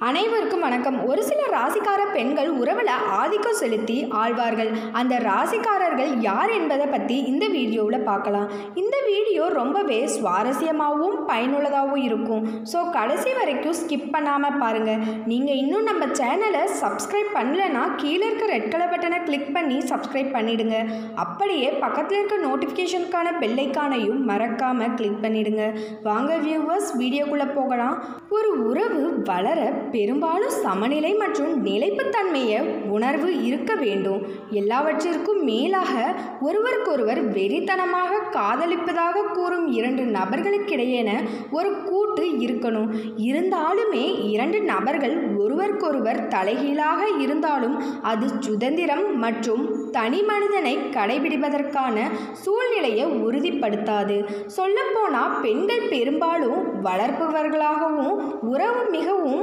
அனைவருக்கும் வணக்கம் ஒரு சில ராசிக்கார பெண்கள் உறவில் ஆதிக்கம் செலுத்தி ஆழ்வார்கள் அந்த ராசிக்காரர்கள் யார் என்பதை பற்றி இந்த வீடியோவில் பார்க்கலாம் இந்த வீடியோ ரொம்பவே சுவாரஸ்யமாகவும் பயனுள்ளதாகவும் இருக்கும் ஸோ கடைசி வரைக்கும் ஸ்கிப் பண்ணாமல் பாருங்கள் நீங்கள் இன்னும் நம்ம சேனலை சப்ஸ்கிரைப் பண்ணலைன்னா கீழே இருக்க ரெட் கலர் பட்டனை கிளிக் பண்ணி சப்ஸ்கிரைப் பண்ணிடுங்க அப்படியே பக்கத்தில் இருக்க நோட்டிஃபிகேஷனுக்கான பெல்லைக்கானையும் மறக்காமல் கிளிக் பண்ணிடுங்க வாங்க வியூவர்ஸ் வீடியோக்குள்ளே போகலாம் ஒரு உறவு வளர பெரும்பாலும் சமநிலை மற்றும் நிலைப்புத்தன்மைய உணர்வு இருக்க வேண்டும் எல்லாவற்றிற்கும் மேலாக ஒருவருக்கொருவர் வெறித்தனமாக காதலிப்பதாக கூறும் இரண்டு நபர்களுக்கிடையேன ஒரு கூட்டு இருக்கணும் இருந்தாலுமே இரண்டு நபர்கள் ஒருவருக்கொருவர் தலைகீழாக இருந்தாலும் அது சுதந்திரம் மற்றும் தனி மனிதனை கடைபிடிப்பதற்கான சூழ்நிலையை உறுதிப்படுத்தாது சொல்லப்போனால் பெண்கள் பெரும்பாலும் வளர்ப்பவர்களாகவும் உறவு மிகவும்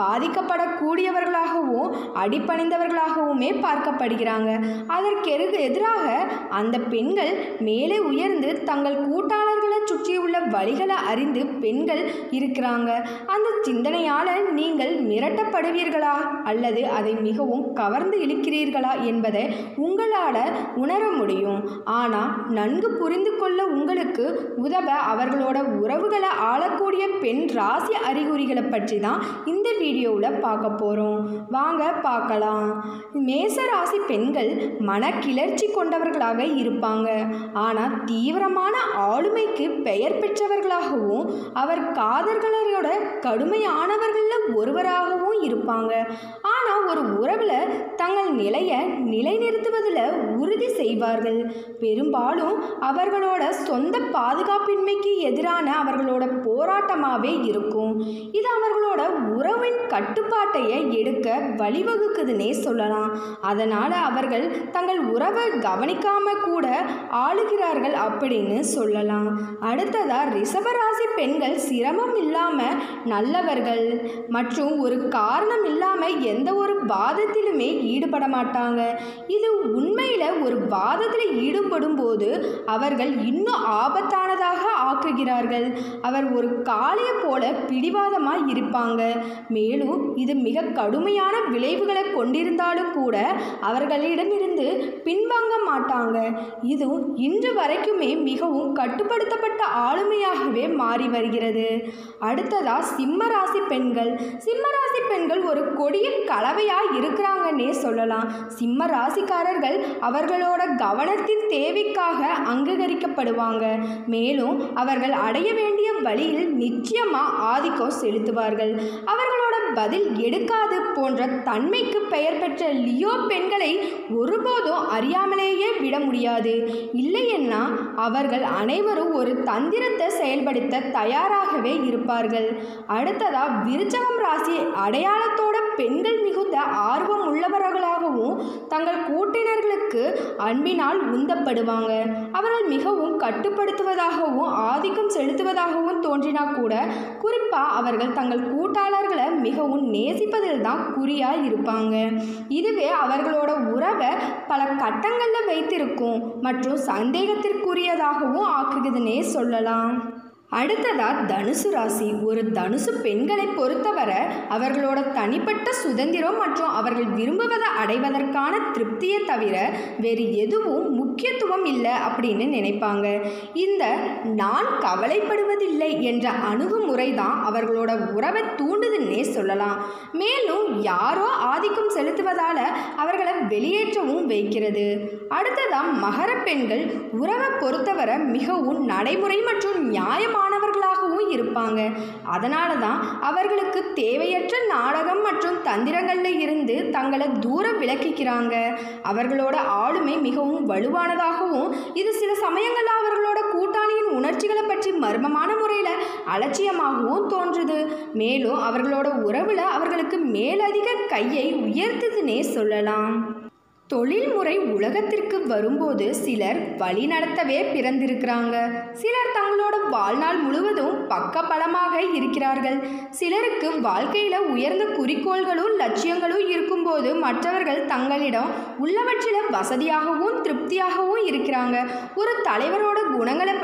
பாதிக்கப்படக்கூடியவர்களாகவும் அடிப்பணிந்தவர்களாகவுமே பார்க்கப்படுகிறாங்க அதற்கு எரு- எதிராக அந்த பெண்கள் மேலே உயர்ந்து தங்கள் கூட்டாளர்களை சுற்றியுள்ள வழிகளை அறிந்து பெண்கள் இருக்கிறாங்க அந்த சிந்தனையால் நீங்கள் மிரட்டப்படுவீர்களா அல்லது அதை மிகவும் கவர்ந்து இழுக்கிறீர்களா என்பதை உங்களால் உணர முடியும் ஆனால் நன்கு புரிந்து கொள்ள உங்களுக்கு உதவ அவர்களோட உறவுகளை ஆளக்கூடிய பெண் ராசி அறிகுறிகளை பற்றி தான் இந்த வீடியோவில் பார்க்க போகிறோம் வாங்க பார்க்கலாம் மேச ராசி பெண்கள் மனக்கிளர்ச்சி கொண்டவர்களாக இருப்பாங்க ஆனால் தீவிரமான ஆளுமைக்கு பெயர் பெற்றவர்களாகவும் அவர் காதல்களோட கடுமையானவர்களில் ஒருவராகவும் இருப்பாங்க ஆனால் ஒரு உறவில் தங்கள் நிலையை நிலைநிறுத்துவதில் உறுதி செய்வார்கள் பெரும்பாலும் அவர்களோட சொந்த பாதுகாப்பின்மைக்கு எதிரான அவர்களோட போராட்டமாகவே இருக்கும் இது அவர்களோட உறவின் கட்டுப்பாட்டையை எடுக்க வழிவகுக்குதுன்னே சொல்லலாம் அதனால் அவர்கள் தங்கள் உறவை கவனிக்காம கூட ஆளுகிறார்கள் அப்படின்னு சொல்லலாம் அடுத்ததா ரிஷபராசி பெண்கள் சிரமம் இல்லாமல் நல்லவர்கள் மற்றும் ஒரு காரணம் இல்லாமல் எந்த ஒரு வாதத்திலுமே ஈடுபட மாட்டாங்க இது உண்மையில் ஒரு வாதத்தில் ஈடுபடும் போது அவர்கள் இன்னும் ஆபத்தானதாக ஆக்குகிறார்கள் அவர் ஒரு காளையை போல பிடிவாதமாக இருப்பாங்க மேலும் இது மிக கடுமையான விளைவுகளை கொண்டிருந்தாலும் கூட அவர்களிடமிருந்து பின்வாங்க மாட்டாங்க இது இன்று வரைக்குமே மிகவும் கட்டுப்படுத்தப்பட்ட ஆளுமையாகவே மாறி வருகிறது அடுத்ததா சிம்ம ராசி பெண்கள் சிம்ம ராசி பெண்கள் ஒரு கொடிய கலவையாக இருக்கிறாங்கன்னே சொல்லலாம் சிம்ம ராசிக்காரர்கள் அவர்களோட கவனத்தின் தேவைக்காக அங்கீகரிக்கப்படுவாங்க மேலும் அவர்கள் அடைய வேண்டிய வழியில் நிச்சயமாக ஆதிக்கம் செலுத்துவார்கள் அவர்களோட பதில் எடுக்காது போன்ற தன்மைக்கு பெயர் பெற்ற லியோ பெண்களை ஒருபோதும் அறியாமலேயே விட முடியாது இல்லையென்னா அவர்கள் அனைவரும் ஒரு தந்திரத்தை செயல்படுத்த தயாராகவே இருப்பார்கள் அடுத்ததா விருச்சகம் ராசி அடையாளத்தோட பெண்கள் மிகுந்த ஆர்வம் உள்ளவர்களாகவும் தங்கள் கூட்டினர்களுக்கு அன்பினால் உந்தப்படுவாங்க அவர்கள் மிகவும் கட்டுப்படுத்துவதாகவும் ஆதிக்கம் செலுத்துவதாகவும் தோன்றினா கூட குறிப்பாக அவர்கள் தங்கள் கூட்டாளர்களை மிகவும் நேசிப்பதில் தான் குறியாக இருப்பாங்க இதுவே அவர்களோட உறவை பல கட்டங்களில் வைத்திருக்கும் மற்றும் சந்தேகத்திற்குரியதாகவும் ஆக்குகிறதுனே சொல்லலாம் அடுத்ததா தனுசு ராசி ஒரு தனுசு பெண்களை பொறுத்தவரை அவர்களோட தனிப்பட்ட சுதந்திரம் மற்றும் அவர்கள் விரும்புவதை அடைவதற்கான திருப்தியை தவிர வேறு எதுவும் முக்கியத்துவம் இல்லை அப்படின்னு நினைப்பாங்க இந்த நான் கவலைப்படுவதில்லை என்ற அணுகுமுறை தான் அவர்களோட உறவை தூண்டுதுன்னே சொல்லலாம் மேலும் யாரோ ஆதிக்கம் செலுத்துவதால் அவர்களை வெளியேற்றவும் வைக்கிறது அடுத்ததா மகர பெண்கள் உறவை பொறுத்தவரை மிகவும் நடைமுறை மற்றும் நியாயமானவர்களாகவும் இருப்பாங்க அதனால தான் அவர்களுக்கு தேவையற்ற நாடகம் மற்றும் தந்திரங்களில் இருந்து தங்களை தூர விலக்கிக்கிறாங்க அவர்களோட ஆளுமை மிகவும் வலுவானதாகவும் இது சில சமயங்களில் அவர்களோட கூட்டாளியின் உணர்ச்சிகளை பற்றி மர்மமான முறையில் அலட்சியமாகவும் தோன்றுது மேலும் அவர்களோட உறவில் அவர்களுக்கு மேலதிக கையை உயர்த்துதுன்னே சொல்லலாம் தொழில்முறை உலகத்திற்கு வரும்போது சிலர் வழி நடத்தவே பிறந்திருக்கிறாங்க சிலர் தங்களோட வாழ்நாள் முழுவதும் பக்கபலமாக இருக்கிறார்கள் சிலருக்கு வாழ்க்கையில் உயர்ந்த குறிக்கோள்களும் லட்சியங்களும் இருக்கும்போது மற்றவர்கள் தங்களிடம் உள்ளவற்றில் வசதியாகவும் திருப்தியாகவும் இருக்கிறாங்க ஒரு தலைவரோட குணங்களை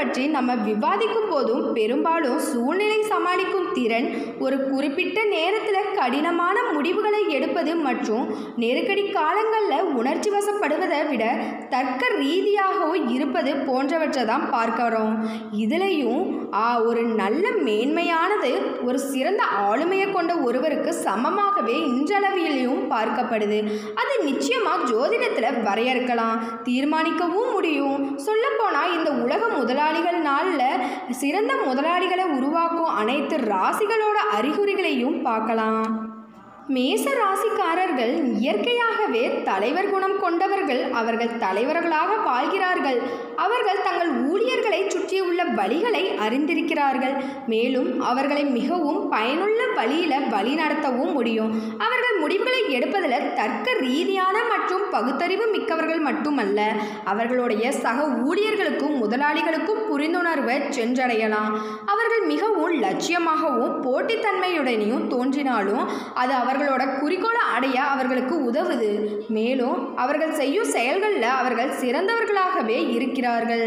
பற்றி நம்ம விவாதிக்கும் போதும் பெரும்பாலும் சூழ்நிலை சமாளிக்கும் திறன் ஒரு குறிப்பிட்ட நேரத்தில் கடினமான முடிவுகளை எடுப்பது மற்றும் நெருக்கடி காலங்களில் உணர்ச்சி வசப்படுவதை விட தர்க்க ரீதியாகவும் இருப்பது போன்றவற்றை தான் பார்க்கிறோம் இதுலேயும் ஆ, ஒரு நல்ல மேன்மையானது ஒரு சிறந்த ஆளுமையை கொண்ட ஒருவருக்கு சமமாகவே இன்றளவிலையும் பார்க்கப்படுது அது நிச்சயமாக ஜோதிடத்தில் வரையறுக்கலாம் தீர்மானிக்கவும் முடியும் சொல்லப்போனால் இந்த உலக முதலாளிகள் நாளில் சிறந்த முதலாளிகளை உருவாக்கும் அனைத்து ராசிகளோட அறிகுறிகளையும் பார்க்கலாம் மேச ராசிக்காரர்கள் இயற்கையாகவே தலைவர் குணம் கொண்டவர்கள் அவர்கள் தலைவர்களாக வாழ்கிறார்கள் அவர்கள் தங்கள் ஊழியர்களை சுற்றியுள்ள வழிகளை அறிந்திருக்கிறார்கள் மேலும் அவர்களை மிகவும் பயனுள்ள வழியில் வழிநடத்தவும் முடியும் அவர்கள் முடிவுகளை எடுப்பதில் தர்க்க ரீதியான மற்றும் பகுத்தறிவு மிக்கவர்கள் மட்டுமல்ல அவர்களுடைய சக ஊழியர்களுக்கும் முதலாளிகளுக்கும் புரிந்துணர்வை சென்றடையலாம் அவர்கள் மிகவும் லட்சியமாகவும் போட்டித்தன்மையுடனையும் தோன்றினாலும் அது அவர்களோட குறிக்கோளை அடைய அவர்களுக்கு உதவுது மேலும் அவர்கள் செய்யும் செயல்களில் அவர்கள் சிறந்தவர்களாகவே இருக்கிறார்கள்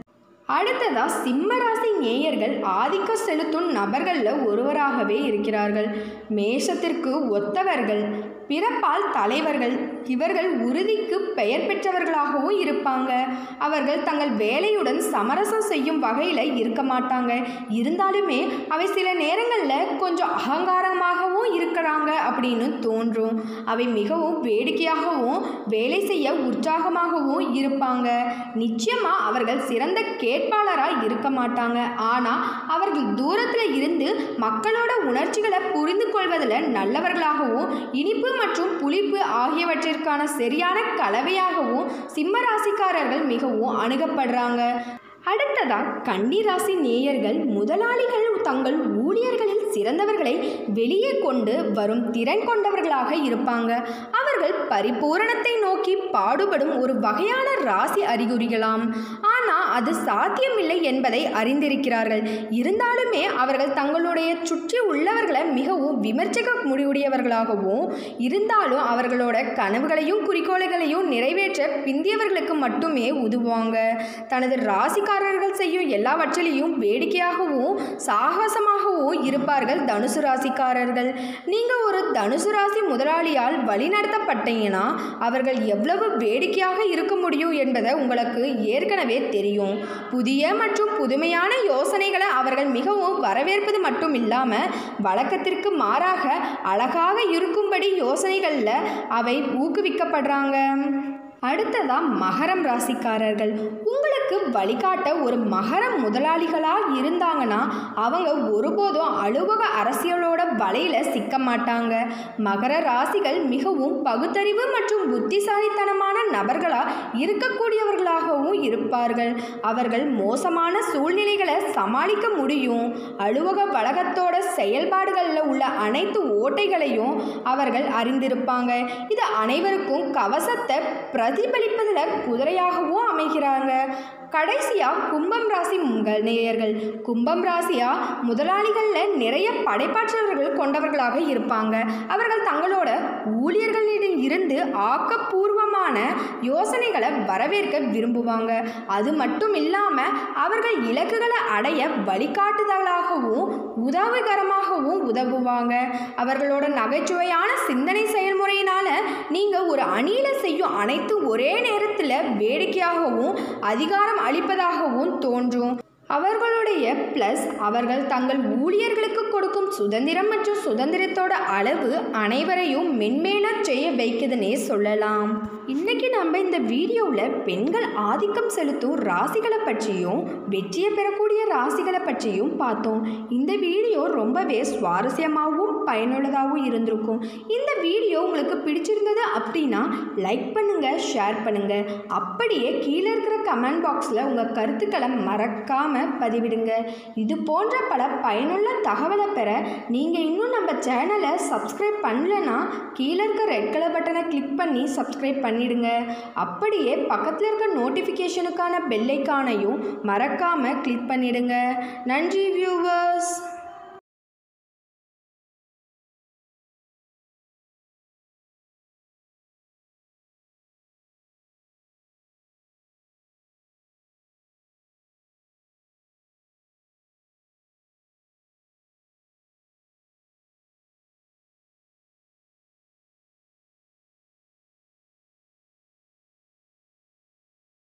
அடுத்ததா சிம்ம ராசி நேயர்கள் ஆதிக்கம் செலுத்தும் நபர்களில் ஒருவராகவே இருக்கிறார்கள் மேஷத்திற்கு ஒத்தவர்கள் பிறப்பால் தலைவர்கள் இவர்கள் உறுதிக்கு பெயர் பெற்றவர்களாகவும் இருப்பாங்க அவர்கள் தங்கள் வேலையுடன் சமரசம் செய்யும் வகையில் இருக்க மாட்டாங்க இருந்தாலுமே அவை சில நேரங்களில் கொஞ்சம் அகங்காரமாகவும் இருக்கிறாங்க அப்படின்னு தோன்றும் அவை மிகவும் வேடிக்கையாகவும் வேலை செய்ய உற்சாகமாகவும் இருப்பாங்க நிச்சயமாக அவர்கள் சிறந்த கேட்பாளராக இருக்க மாட்டாங்க ஆனால் அவர்கள் தூரத்தில் இருந்து மக்களோட உணர்ச்சிகளை புரிந்து கொள்வதில் நல்லவர்களாகவும் இனிப்பு மற்றும் புளிப்பு ஆகியவற்றிற்கான சரியான கலவையாகவும் சிம்ம ராசிக்காரர்கள் மிகவும் அணுகப்படுறாங்க அடுத்ததா கன்னி ராசி நேயர்கள் முதலாளிகள் தங்கள் ஊழியர்களில் சிறந்தவர்களை வெளியே கொண்டு வரும் திறன் கொண்டவர்களாக இருப்பாங்க அவர்கள் பரிபூரணத்தை நோக்கி பாடுபடும் ஒரு வகையான ராசி அறிகுறிகளாம் ஆனால் அது சாத்தியமில்லை என்பதை அறிந்திருக்கிறார்கள் இருந்தாலுமே அவர்கள் தங்களுடைய சுற்றி உள்ளவர்களை மிகவும் விமர்சக முடிவுடையவர்களாகவும் இருந்தாலும் அவர்களோட கனவுகளையும் குறிக்கோள்களையும் நிறைவேற்ற பிந்தியவர்களுக்கு மட்டுமே உதவுவாங்க தனது ராசிக்காரர்கள் செய்யும் எல்லாவற்றிலையும் வேடிக்கையாகவும் சாகசமாகவும் இருப்பார்கள் தனுசு ராசிக்காரர்கள் நீங்கள் ஒரு தனுசு ராசி முதலாளியால் வழிநடத்தப்பட்டீங்கன்னா அவர்கள் எவ்வளவு வேடிக்கையாக இருக்க முடியும் என்பதை உங்களுக்கு ஏற்கனவே தெரியும் புதிய மற்றும் புதுமையான யோசனைகளை அவர்கள் மிகவும் வரவேற்பது மட்டும் இல்லாமல் வழக்கத்திற்கு மாறாக அழகாக இருக்கும்படி யோசனைகளில் அவை ஊக்குவிக்கப்படுறாங்க அடுத்ததா மகரம் ராசிக்காரர்கள் உங்களுக்கு வழிகாட்ட ஒரு மகர முதலாளிகளாக இருந்தாங்கன்னா அவங்க ஒருபோதும் அலுவலக அரசியலோட வலையில் சிக்க மாட்டாங்க மகர ராசிகள் மிகவும் பகுத்தறிவு மற்றும் புத்திசாலித்தனமான நபர்களாக இருக்கக்கூடியவர்களாகவும் இருப்பார்கள் அவர்கள் மோசமான சூழ்நிலைகளை சமாளிக்க முடியும் அலுவலக வழக்கத்தோட செயல்பாடுகளில் உள்ள அனைத்து ஓட்டைகளையும் அவர்கள் அறிந்திருப்பாங்க இது அனைவருக்கும் கவசத்தை பிரதிபலிப்பதில் குதிரையாகவும் அமைகிறாங்க கடைசியாக கும்பம் ராசி உங்கள் நேயர்கள் கும்பம் ராசியா முதலாளிகளில் நிறைய படைப்பாற்றல்கள் கொண்டவர்களாக இருப்பாங்க அவர்கள் தங்களோட ஊழியர்களிடம் இருந்து ஆக்கப்பூர்வமான யோசனைகளை வரவேற்க விரும்புவாங்க அது மட்டும் இல்லாமல் அவர்கள் இலக்குகளை அடைய வழிகாட்டுதலாகவும் உதவிகரமாகவும் உதவுவாங்க அவர்களோட நகைச்சுவையான சிந்தனை செயல்முறையினால நீங்கள் ஒரு அணியில் செய்யும் அனைத்து ஒரே நேரத்தில் வேடிக்கையாகவும் அதிகாரம் அளிப்பதாகவும் தோன்றும் அவர்களுடைய ப்ளஸ் அவர்கள் தங்கள் ஊழியர்களுக்கு கொடுக்கும் சுதந்திரம் மற்றும் சுதந்திரத்தோட அளவு அனைவரையும் மென்மேலும் செய்ய வைக்குதுன்னே சொல்லலாம் இன்னைக்கு நம்ம இந்த வீடியோவில் பெண்கள் ஆதிக்கம் செலுத்தும் ராசிகளை பற்றியும் வெற்றியை பெறக்கூடிய ராசிகளை பற்றியும் பார்த்தோம் இந்த வீடியோ ரொம்பவே சுவாரஸ்யமாகவும் பயனுள்ளதாகவும் இருந்திருக்கும் இந்த வீடியோ உங்களுக்கு பிடிச்சிருந்தது அப்படின்னா லைக் பண்ணுங்கள் ஷேர் பண்ணுங்கள் அப்படியே கீழே இருக்கிற கமெண்ட் பாக்ஸில் உங்கள் கருத்துக்களை மறக்காமல் பதிவிடுங்க இது போன்ற பல பயனுள்ள தகவலை பெற நீங்கள் இன்னும் நம்ம சேனலை சப்ஸ்கிரைப் பண்ணலனா கீழே இருக்க ரெட் கலர் பட்டனை கிளிக் பண்ணி சப்ஸ்கிரைப் பண்ணிடுங்க அப்படியே பக்கத்தில் இருக்க நோட்டிஃபிகேஷனுக்கான பெல்லைக்கானையும் மறக்காமல் கிளிக் பண்ணிடுங்க நன்றி வியூவர்ஸ்